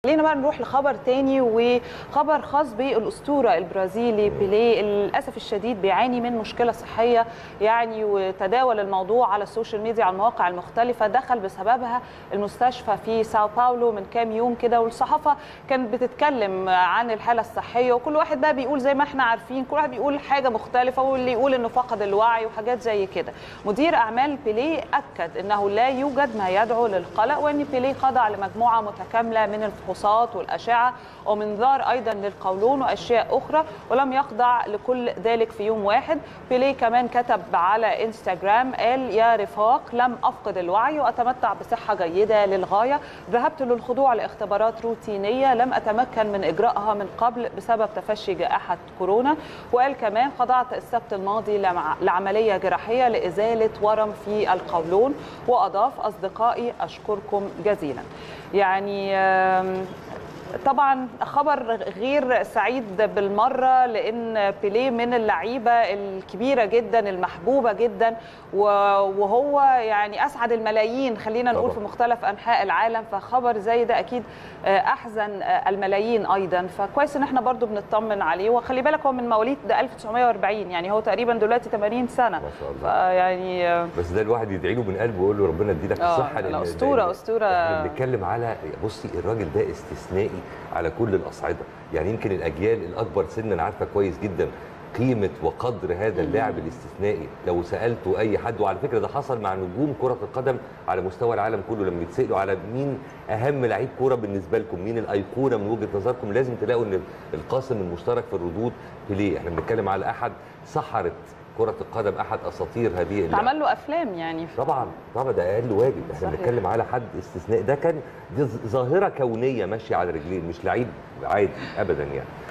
خلينا بقى نروح لخبر تاني وخبر خاص بالاسطوره البرازيلي بيليه للاسف الشديد بيعاني من مشكله صحيه يعني وتداول الموضوع على السوشيال ميديا على المواقع المختلفه دخل بسببها المستشفى في ساو باولو من كام يوم كده والصحافه كانت بتتكلم عن الحاله الصحيه وكل واحد بقى بيقول زي ما احنا عارفين كل واحد بيقول حاجه مختلفه واللي يقول انه فقد الوعي وحاجات زي كده مدير اعمال بيليه اكد انه لا يوجد ما يدعو للقلق وان بيليه خضع لمجموعه متكامله من الفحوصات الفحوصات والأشعة ومنظار أيضا للقولون وأشياء أخرى ولم يخضع لكل ذلك في يوم واحد بيليه كمان كتب على انستغرام قال يا رفاق لم أفقد الوعي وأتمتع بصحة جيدة للغاية ذهبت للخضوع لاختبارات روتينية لم أتمكن من إجراءها من قبل بسبب تفشي جائحة كورونا وقال كمان خضعت السبت الماضي لعملية جراحية لإزالة ورم في القولون وأضاف أصدقائي أشكركم جزيلا يعني طبعا خبر غير سعيد بالمره لان بيليه من اللعيبه الكبيره جدا المحبوبه جدا وهو يعني اسعد الملايين خلينا نقول في مختلف انحاء العالم فخبر زي ده اكيد احزن الملايين ايضا فكويس ان احنا برضو بنطمن عليه وخلي بالك هو من مواليد 1940 يعني هو تقريبا دلوقتي 80 سنه ما شاء الله فيعني بس ده الواحد يدعي له من قلبه ويقول له ربنا يديلك الصحه لا اسطوره اسطوره احنا بنتكلم على بصي الراجل ده استثنائي على كل الاصعده يعني يمكن الاجيال الاكبر سنا عارفه كويس جدا قيمه وقدر هذا اللاعب الاستثنائي لو سالته اي حد وعلى فكره ده حصل مع نجوم كره القدم على مستوى العالم كله لما يتسالوا على مين اهم لعيب كوره بالنسبه لكم مين الايقونه من وجهه نظركم لازم تلاقوا ان القاسم المشترك في الردود بيليه احنا بنتكلم على احد سحره كرة القدم أحد أساطير هذه اتعمل له أفلام يعني طبعا طبعا ده أقل واجب احنا صحيح. بنتكلم على حد استثناء ده كان دي ظاهرة كونية ماشية على رجلين مش لعيب عادي أبدا يعني